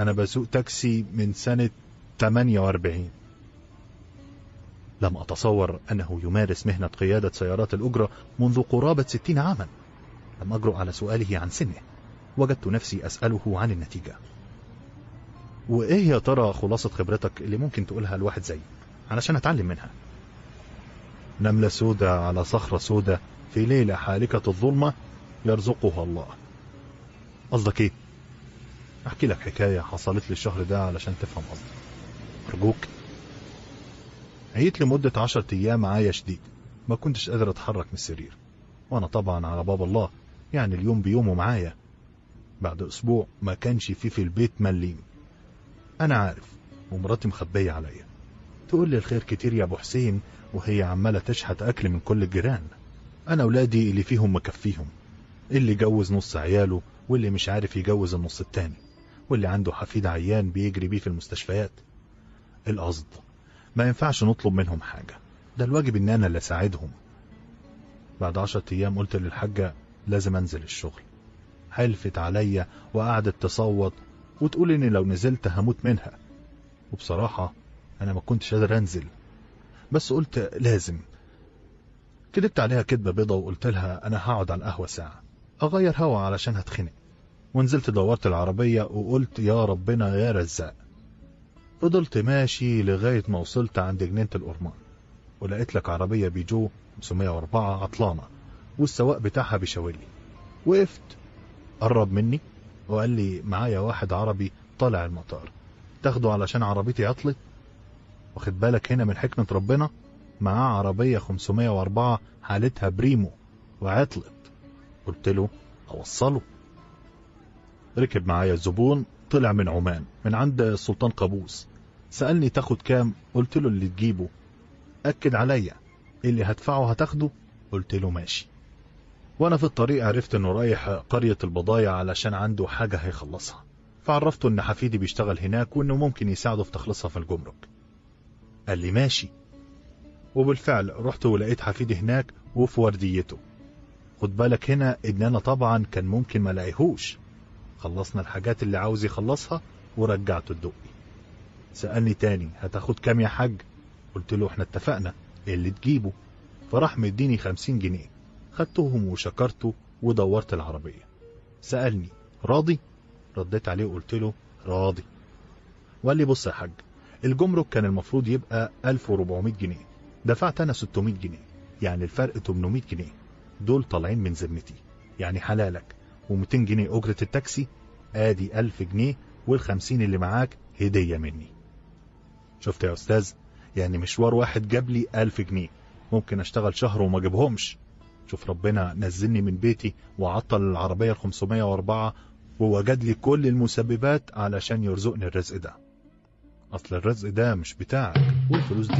أنا بسوق تاكسي من سنة 48 لم أتصور أنه يمارس مهنة قيادة سيارات الأجرة منذ قرابة 60 عاما لم أجرؤ على سؤاله عن سنه وجدت نفسي أسأله عن النتيجة وإيه يا ترى خلاصة خبرتك اللي ممكن تقولها لواحد زي علشان أتعلم منها نملة سودة على صخرة سودة في ليلة حالكة الظلمة يرزقها الله قصدك ايه احكي لك حكاية حصلت لي الشهر ده علشان تفهم قصدي ارجوك عيت لمدة عشرة ايام معايا شديد ما كنتش قادر اتحرك من السرير وانا طبعا على باب الله يعني اليوم بيومه معايا بعد اسبوع ما كانش فيه في البيت مليم انا عارف ومراتي مخبية عليا تقول لي الخير كتير يا ابو حسين وهي عمالة تشحت اكل من كل الجيران انا ولادي اللي فيهم مكفيهم اللي جوز نص عياله واللي مش عارف يجوز النص التاني واللي عنده حفيد عيان بيجري بيه في المستشفيات القصد ما ينفعش نطلب منهم حاجة ده الواجب ان انا اللي اساعدهم بعد عشرة ايام قلت للحاجة لازم انزل الشغل حلفت عليا وقعدت تصوت وتقول اني لو نزلت هموت منها وبصراحة انا ما كنتش قادر انزل بس قلت لازم كدبت عليها كدبة بيضة وقلت لها انا هقعد على القهوة ساعة اغير هوا علشان هتخنق ونزلت دورت العربية وقلت يا ربنا يا رزاق فضلت ماشي لغاية ما وصلت عند جنينة الأورمان ولقيت لك عربية بيجو 504 عطلانة والسواق بتاعها بيشاور لي وقفت قرب مني وقال لي معايا واحد عربي طالع المطار تاخده علشان عربيتي عطلت واخد بالك هنا من حكمة ربنا معاه عربية 504 حالتها بريمو وعطلت قلت له اوصله ركب معايا الزبون طلع من عمان من عند السلطان قابوس سألني تاخد كام قلت له اللي تجيبه أكد عليا اللي هدفعه هتاخده قلت له ماشي وانا في الطريق عرفت انه رايح قرية البضايع علشان عنده حاجة هيخلصها فعرفته ان حفيدي بيشتغل هناك وانه ممكن يساعده في تخلصها في الجمرك قال لي ماشي وبالفعل رحت ولقيت حفيدي هناك وفي ورديته خد بالك هنا ان انا طبعا كان ممكن ما لاقيهوش خلصنا الحاجات اللي عاوز يخلصها ورجعته الدقي سألني تاني هتاخد كام يا حاج قلت له احنا اتفقنا اللي تجيبه فراح مديني خمسين جنيه خدتهم وشكرته ودورت العربية سألني راضي رديت عليه وقلت له راضي وقال لي بص يا حاج الجمرك كان المفروض يبقى 1400 جنيه دفعت انا 600 جنيه يعني الفرق 800 جنيه دول طالعين من ذمتي يعني حلالك و200 جنيه أجرة التاكسي ادي 1000 جنيه وال50 اللي معاك هدية مني شفت يا أستاذ يعني مشوار واحد جاب لي 1000 جنيه ممكن أشتغل شهر وما أجيبهمش شوف ربنا نزلني من بيتي وعطل العربية ال 504 ووجد لي كل المسببات علشان يرزقني الرزق ده أصل الرزق ده مش بتاعك والفلوس دي